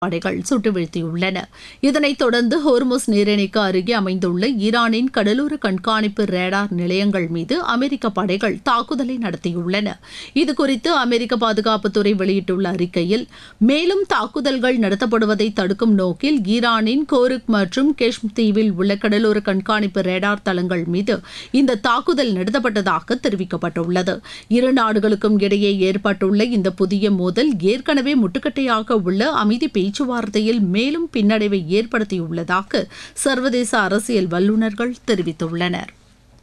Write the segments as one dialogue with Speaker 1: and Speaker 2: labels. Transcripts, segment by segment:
Speaker 1: படைகள் சுட்டு வீழ்த்தியுள்ளன இதனைத் தொடர்ந்து ஹோர்முஸ் நீரிணைக்கு அருகே அமைந்துள்ள ஈரானின் கடலோர கண்காணிப்பு ரேடார் நிலையங்கள் மீது அமெரிக்க படைகள் தாக்குதலை நடத்தியுள்ளன இதுகுறித்து அமெரிக்க பாதுகாப்புத்துறை வெளியிட்டுள்ள அறிக்கையில் மேலும் தாக்குதல்கள் நடத்தப்படுவதை தடுக்கும் நோக்கில் ஈரானின் கோருக் மற்றும் கெஷ்ம் தீவில் உள்ள கடலோர கண்காணிப்பு ரேடார் தளங்கள் மீது இந்த தாக்குதல் நடத்தப்பட்டதாக தெரிவிக்கப்பட்டுள்ளது இரு நாடுகளுக்கும் இடையே ஏற்பட்டுள்ள இந்த புதிய மோதல் ஏற்கனவே முட்டுக்கட்டையாக உள்ள அமைதி பேச்சுவார்த்தையில் மேலும் பின்னடைவை ஏற்படுத்தியுள்ளதாக சர்வதேச அரசியல் வல்லுநர்கள் தெரிவித்துள்ளனர்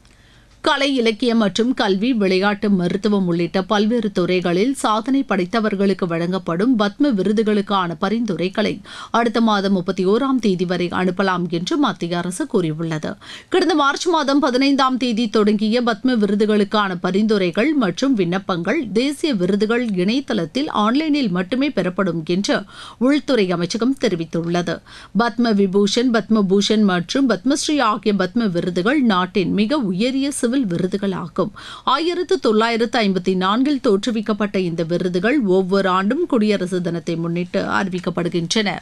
Speaker 1: கலை இலக்கியம் மற்றும் கல்வி விளையாட்டு மருத்துவம் உள்ளிட்ட பல்வேறு துறைகளில் சாதனை படைத்தவர்களுக்கு வழங்கப்படும் பத்ம விருதுகளுக்கான பரிந்துரைகளை அடுத்த மாதம் முப்பத்தி ஓராம் தேதி வரை அனுப்பலாம் என்று மத்திய அரசு கூறியுள்ளது கடந்த மார்ச் மாதம் பதினைந்தாம் தேதி தொடங்கிய பத்ம விருதுகளுக்கான பரிந்துரைகள் மற்றும் விண்ணப்பங்கள் தேசிய விருதுகள் இணையதளத்தில் ஆன்லைனில் மட்டுமே பெறப்படும் என்று உள்துறை அமைச்சகம் தெரிவித்துள்ளது பத்ம விபூஷன் பத்ம பூஷன் மற்றும் பத்மஸ்ரீ ஆகிய பத்ம விருதுகள் நாட்டின் மிக உயரிய சிவில் விருதுகளாகும் ஆயிரத்து தொள்ளாயிரத்து ஐம்பத்தி நான்கில் தோற்றுவிக்கப்பட்ட இந்த விருதுகள் ஒவ்வொரு ஆண்டும் குடியரசு தினத்தை முன்னிட்டு அறிவிக்கப்படுகின்றன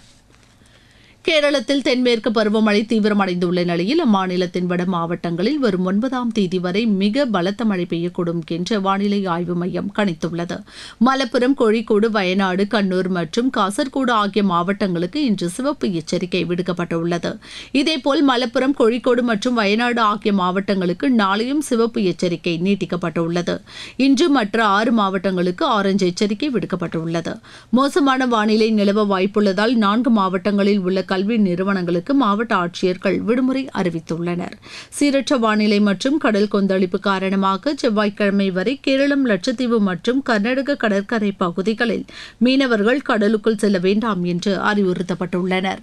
Speaker 1: கேரளத்தில் தென்மேற்கு பருவமழை தீவிரமடைந்துள்ள நிலையில் அம்மாநிலத்தின் வட மாவட்டங்களில் வரும் ஒன்பதாம் தேதி வரை மிக பலத்த மழை பெய்யக்கூடும் என்று வானிலை ஆய்வு மையம் கணித்துள்ளது மலப்புரம் கோழிக்கோடு வயநாடு கண்ணூர் மற்றும் காசர்கோடு ஆகிய மாவட்டங்களுக்கு இன்று சிவப்பு எச்சரிக்கை விடுக்கப்பட்டுள்ளது இதேபோல் மலப்புரம் கோழிக்கோடு மற்றும் வயநாடு ஆகிய மாவட்டங்களுக்கு நாளையும் சிவப்பு எச்சரிக்கை நீட்டிக்கப்பட்டுள்ளது இன்று மற்ற ஆறு மாவட்டங்களுக்கு ஆரஞ்சு எச்சரிக்கை விடுக்கப்பட்டுள்ளது மோசமான வானிலை நிலவ வாய்ப்புள்ளதால் நான்கு மாவட்டங்களில் உள்ள கல்வி நிறுவனங்களுக்கு மாவட்ட ஆட்சியர்கள் விடுமுறை அறிவித்துள்ளனர் சீரற்ற வானிலை மற்றும் கடல் கொந்தளிப்பு காரணமாக செவ்வாய்க்கிழமை வரை கேரளம் லட்சத்தீவு மற்றும் கர்நாடக கடற்கரை பகுதிகளில் மீனவர்கள் கடலுக்குள் செல்ல வேண்டாம் என்று அறிவுறுத்தப்பட்டுள்ளனர்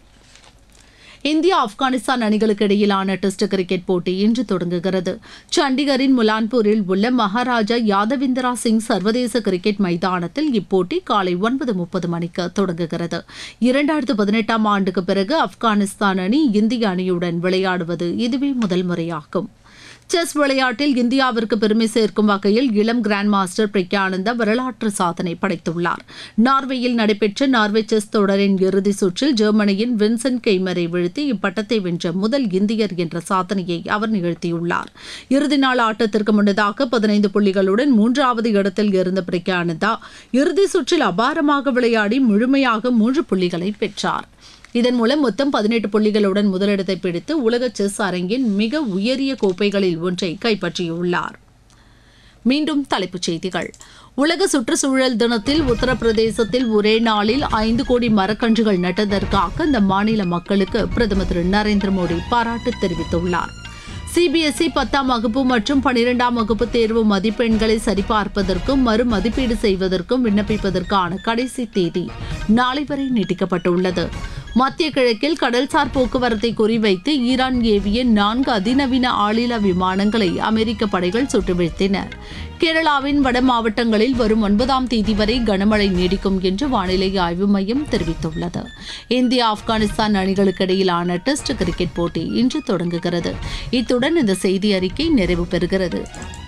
Speaker 1: இந்தியா ஆப்கானிஸ்தான் அணிகளுக்கு இடையிலான டெஸ்ட் கிரிக்கெட் போட்டி இன்று தொடங்குகிறது சண்டிகரின் முலான்பூரில் உள்ள மகாராஜா யாதவிந்திரா சிங் சர்வதேச கிரிக்கெட் மைதானத்தில் இப்போட்டி காலை ஒன்பது முப்பது மணிக்கு தொடங்குகிறது இரண்டாயிரத்து பதினெட்டாம் ஆண்டுக்கு பிறகு ஆப்கானிஸ்தான் அணி இந்திய அணியுடன் விளையாடுவது இதுவே முதல் முறையாகும் செஸ் விளையாட்டில் இந்தியாவிற்கு பெருமை சேர்க்கும் வகையில் இளம் கிராண்ட் மாஸ்டர் பிரக்யானந்தா வரலாற்று சாதனை படைத்துள்ளார் நார்வேயில் நடைபெற்ற நார்வே செஸ் தொடரின் இறுதி சுற்றில் ஜெர்மனியின் வின்சென்ட் கெய்மரை வீழ்த்தி இப்பட்டத்தை வென்ற முதல் இந்தியர் என்ற சாதனையை அவர் நிகழ்த்தியுள்ளார் இறுதி நாள் ஆட்டத்திற்கு முன்னதாக பதினைந்து புள்ளிகளுடன் மூன்றாவது இடத்தில் இருந்த பிரக்யானந்தா இறுதி சுற்றில் அபாரமாக விளையாடி முழுமையாக மூன்று புள்ளிகளை பெற்றார் இதன் மூலம் மொத்தம் பதினெட்டு புள்ளிகளுடன் முதலிடத்தை பிடித்து உலக செஸ் அரங்கின் மிக உயரிய கோப்பைகளில் ஒன்றை கைப்பற்றியுள்ளார் மீண்டும் தலைப்புச் செய்திகள் உலக சுற்றுச்சூழல் தினத்தில் உத்தரப்பிரதேசத்தில் ஒரே நாளில் ஐந்து கோடி மரக்கன்றுகள் நட்டதற்காக அந்த மாநில மக்களுக்கு பிரதமர் திரு நரேந்திர மோடி பாராட்டு தெரிவித்துள்ளார் சிபிஎஸ்இ பத்தாம் வகுப்பு மற்றும் பனிரெண்டாம் வகுப்பு தேர்வு மதிப்பெண்களை சரிபார்ப்பதற்கும் மறு மதிப்பீடு செய்வதற்கும் விண்ணப்பிப்பதற்கான கடைசி தேதி நாளை வரை நீட்டிக்கப்பட்டுள்ளது மத்திய கிழக்கில் கடல்சார் போக்குவரத்தை குறிவைத்து ஈரான் ஏவிய நான்கு அதிநவீன ஆளில்லா விமானங்களை அமெரிக்க படைகள் சுட்டு வீழ்த்தின கேரளாவின் வட மாவட்டங்களில் வரும் ஒன்பதாம் தேதி வரை கனமழை நீடிக்கும் என்று வானிலை ஆய்வு மையம் தெரிவித்துள்ளது இந்தியா ஆப்கானிஸ்தான் அணிகளுக்கு இடையிலான டெஸ்ட் கிரிக்கெட் போட்டி இன்று தொடங்குகிறது இத்துடன் இந்த செய்தி அறிக்கை நிறைவு பெறுகிறது